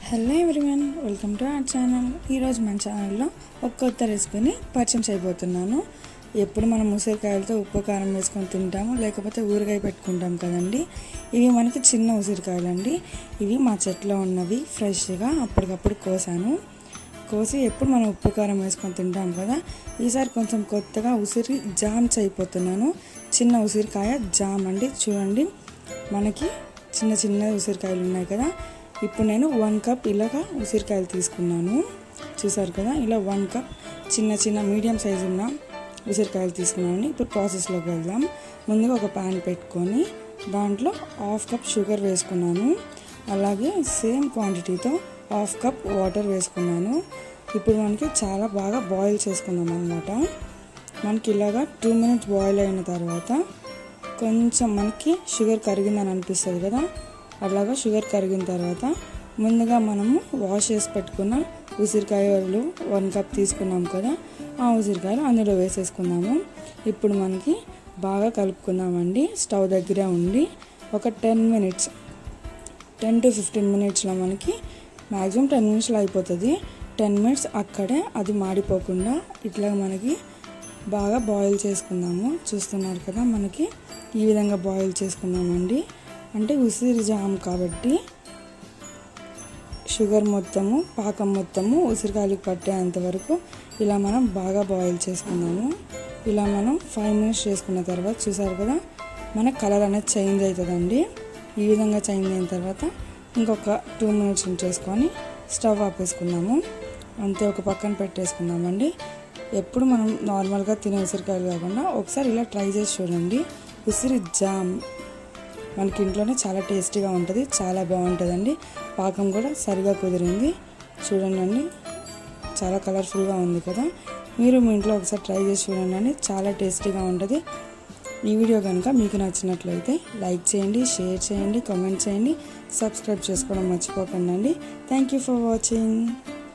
hello everyone welcome to our channel ఈరోజు మన ఛానల్లో ఒక కొత్త రెసిపీని పరిచయం చేయబోతున్నాను ఎప్పుడు మనం ఉసిరికాయలతో ఉప్పు కారం వేసుకొని తింటాము లేకపోతే ఊరగాయ పెట్టుకుంటాం కదండి ఇవి మనకి చిన్న ఉసిరికాయలు అండి ఇవి మా చెట్లో ఉన్నవి ఫ్రెష్గా అప్పటికప్పుడు కోసాను కోసి ఎప్పుడు మనం ఉప్పు కారం వేసుకొని తింటాం కదా ఈసారి కొంచెం కొత్తగా ఉసిరి జామ్ చేయబోతున్నాను చిన్న ఉసిరికాయ జామ్ అండి చూడండి మనకి చిన్న చిన్న ఉసిరికాయలు ఉన్నాయి కదా ఇప్పుడు నేను వన్ కప్ ఇలాగా ఉసిరికాయలు తీసుకున్నాను చూసారు కదా ఇలా వన్ కప్ చిన్న చిన్న మీడియం సైజు ఉన్న ఉసిరికాయలు తీసుకున్నాను ఇప్పుడు ప్రాసెస్లోకి వెళ్దాం ముందుగా ఒక ప్యాన్ పెట్టుకొని దాంట్లో హాఫ్ కప్ షుగర్ వేసుకున్నాను అలాగే సేమ్ క్వాంటిటీతో హాఫ్ కప్ వాటర్ వేసుకున్నాను ఇప్పుడు మనకి చాలా బాగా బాయిల్ చేసుకున్నాం అనమాట మనకి ఇలాగా టూ మినిట్స్ బాయిల్ అయిన తర్వాత కొంచెం మనకి షుగర్ కరిగిందని అనిపిస్తుంది కదా అలాగా షుగర్ కరిగిన తర్వాత ముందుగా మనము వాష్ చేసి పెట్టుకున్న ఉసిరికాయలు వన్ కప్ తీసుకున్నాం కదా ఆ ఉసిరికాయలు అందులో వేసేసుకుందాము ఇప్పుడు మనకి బాగా కలుపుకుందామండి స్టవ్ దగ్గరే ఉండి ఒక ten minutes ten to fifteen మినిట్స్లో మనకి మ్యాక్సిమం టెన్ మినిట్స్లో అయిపోతుంది టెన్ మినిట్స్ అక్కడే అది మాడిపోకుండా ఇట్లా మనకి బాగా బాయిల్ చేసుకుందాము చూస్తున్నారు కదా మనకి ఈ విధంగా బాయిల్ చేసుకుందామండి అంటే ఉసిరి జామ్ కాబట్టి షుగర్ మొత్తము పాకం మొత్తము ఉసిరికాయలకు పట్టేంత వరకు ఇలా మనం బాగా బాయిల్ చేసుకుందాము ఇలా మనం ఫైవ్ మినిట్స్ చేసుకున్న తర్వాత చూసారు కదా మన కలర్ అనేది చేంజ్ అవుతుందండి ఈ విధంగా చేంజ్ అయిన తర్వాత ఇంకొక టూ మినిట్స్ ఉంచేసుకొని స్టవ్ ఆపేసుకుందాము అంతే ఒక పక్కన పెట్టేసుకుందామండి ఎప్పుడు మనం నార్మల్గా తినే ఉసిరికాయలు కాకుండా ఒకసారి ఇలా ట్రై చేసి చూడండి ఉసిరి జామ్ మనకి ఇంట్లోనే చాలా టేస్టీగా ఉంటుంది చాలా బాగుంటుందండి పాకం కూడా సరిగా కుదిరింది చూడండి అండి చాలా కలర్ఫుల్గా ఉంది కదా మీరు మీ ఇంట్లో ఒకసారి ట్రై చేసి చూడండి చాలా టేస్టీగా ఉంటుంది ఈ వీడియో కనుక మీకు నచ్చినట్లయితే లైక్ చేయండి షేర్ చేయండి కామెంట్ చేయండి సబ్స్క్రైబ్ చేసుకోవడం మర్చిపోకండి థ్యాంక్ యూ ఫర్ వాచింగ్